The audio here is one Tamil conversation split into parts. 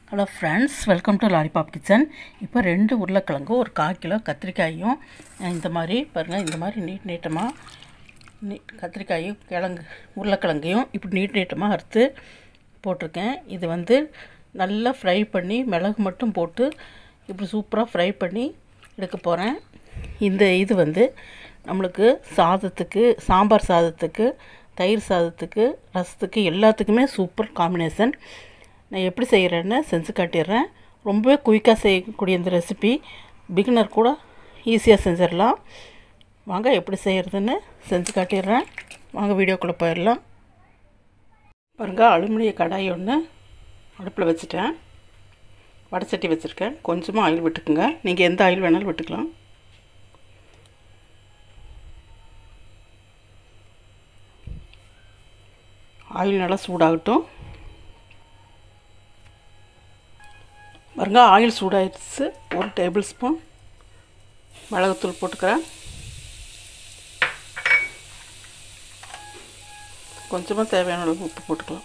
hello friends welcome to lollipop kitchen இப்போ ரெண்டு உருளைக்கிழங்கு ஒரு கால் கிலோ கத்திரிக்காயும் அஹ் இந்த மாதிரி பாருங்கள் இந்த மாதிரி நீட் நீட்டமாக நீ கத்திரிக்காயும் கிழங்கு உருளைக்கிழங்கையும் இப்படி நீட் நீட்டமாக அறுத்து போட்டிருக்கேன் இது வந்து நல்லா ஃப்ரை பண்ணி மிளகு மட்டும் போட்டு இப்படி சூப்பராக ஃப்ரை பண்ணி எடுக்க போகிறேன் இந்த இது வந்து நம்மளுக்கு சாதத்துக்கு சாம்பார் சாதத்துக்கு தயிர் சாதத்துக்கு ரசத்துக்கு எல்லாத்துக்குமே சூப்பர் காம்பினேஷன் நான் எப்படி செய்கிறேன்னு செஞ்சு காட்டிடுறேன் ரொம்பவே குயிக்காக செய்யக்கூடிய இந்த ரெசிபி பிகினர் கூட ஈஸியாக செஞ்சிடலாம் வாங்க எப்படி செய்கிறதுன்னு செஞ்சு காட்டிடுறேன் வாங்க வீடியோக்குள்ளே போயிடலாம் பாருங்க அலுமினிய கடாய் ஒன்று அடுப்பில் வச்சுட்டேன் வடைச்சட்டி வச்சுருக்கேன் கொஞ்சமாக ஆயில் விட்டுக்குங்க நீங்கள் எந்த ஆயில் வேணாலும் விட்டுக்கலாம் ஆயில் நல்லா சூடாகட்டும் பாருங்க ஆயில் சூடாயிடுச்சு ஒரு டேபிள் ஸ்பூன் மிளகுத்தூள் போட்டுக்கிறேன் கொஞ்சமாக தேவையான அளவு உப்பு போட்டுக்கலாம்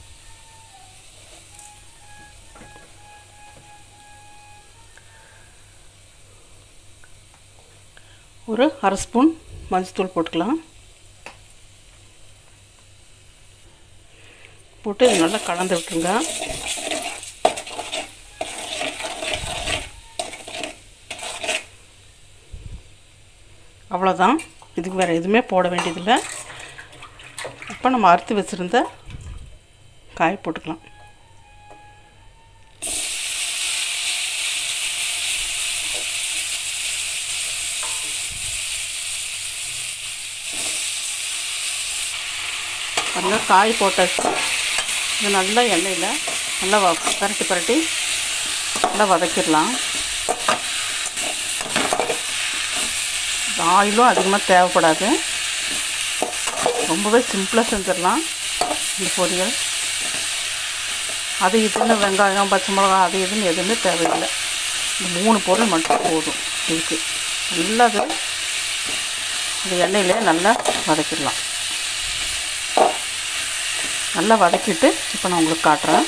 ஒரு அரை ஸ்பூன் மஞ்சத்தூள் போட்டுக்கலாம் போட்டு இது நல்லா கலந்து விட்டுருங்க அவ்வளோதான் இதுக்கு வேறு எதுவுமே போட வேண்டியதில்லை இப்போ நம்ம அறுத்து வச்சுருந்த காய் போட்டுக்கலாம் நல்லா காய் போட்டாச்சு இது நல்லா எண்ணெயில் நல்லா வ பரட்டி பரட்டி நல்லா வதக்கிடலாம் ஆயிலும் அதிகமாக தேவைப்படாது ரொம்பவே சிம்பிளாக செஞ்சிடலாம் இந்த பொரியல் அது இதுன்னு வெங்காயம் பச்சை மிளகா அது இதுன்னு எதுவுமே தேவையில்லை இந்த மூணு பொருள் மட்டும் போதும் இதுக்கு நல்லா அது இந்த எண்ணெயிலே நல்லா வதக்கிடலாம் நல்லா வதக்கிட்டு இப்போ நான் உங்களுக்கு காட்டுறேன்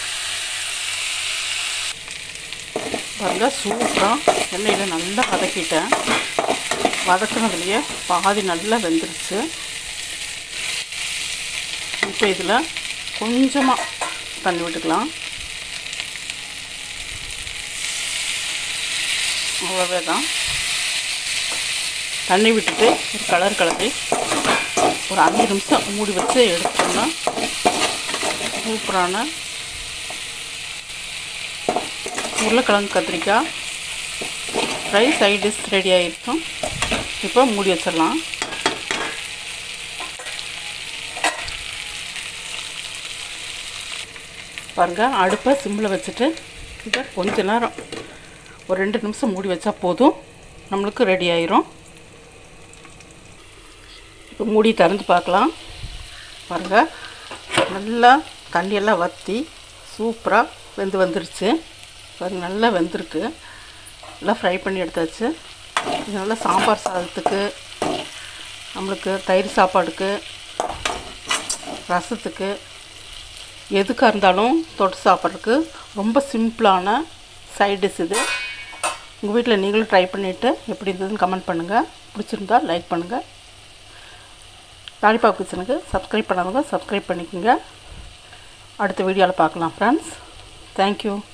பாருங்கள் சூப்பராக எண்ணெயில் நல்லா வதக்கிட்டேன் வதக்குனதுலையே பாதி நல்லா வெந்துருச்சு இப்போ இதில் கொஞ்சமாக தண்ணி விட்டுக்கலாம் அவ்வளோவே தான் தண்ணி விட்டுட்டு ஒரு கலர் கலரி ஒரு அஞ்சு நிமிஷம் மூடி வச்சு எடுத்தோம்னா சூப்பரான உருளைக்கிழங்கு கத்திரிக்காய் ஃப்ரை சைட் டிஷ் ரெடி ஆகிருக்கும் இப்போ மூடி வச்சிடலாம் பாருங்கள் அடுப்பை சிம்மில் வச்சுட்டு இதை கொஞ்ச நேரம் ஒரு ரெண்டு நிமிஷம் மூடி வச்சா போதும் நம்மளுக்கு ரெடி ஆயிரும் இப்போ மூடி திறந்து பார்க்கலாம் பாருங்கள் நல்லா தண்ணியெல்லாம் வற்றி சூப்பராக வெந்து வந்துருச்சு பாருங்கள் நல்லா வெந்திருக்கு நல்லா ஃப்ரை பண்ணி எடுத்தாச்சு இது நல்லா சாம்பார் சாதத்துக்கு நம்மளுக்கு தயிர் சாப்பாடுக்கு ரசத்துக்கு எதுக்காக இருந்தாலும் தொட்டு சாப்பிட்றதுக்கு ரொம்ப சிம்பிளான சைட் டிஷ் இது உங்கள் வீட்டில் நீங்களும் ட்ரை பண்ணிவிட்டு எப்படி இருந்ததுன்னு கமெண்ட் பண்ணுங்கள் பிடிச்சிருந்தா லைக் பண்ணுங்கள் லாலிபாப் கிச்சனுக்கு சப்ஸ்கிரைப் பண்ணாதவங்க சப்ஸ்கிரைப் பண்ணிக்கோங்க அடுத்த வீடியோவில் பார்க்கலாம் ஃப்ரெண்ட்ஸ் தேங்க்யூ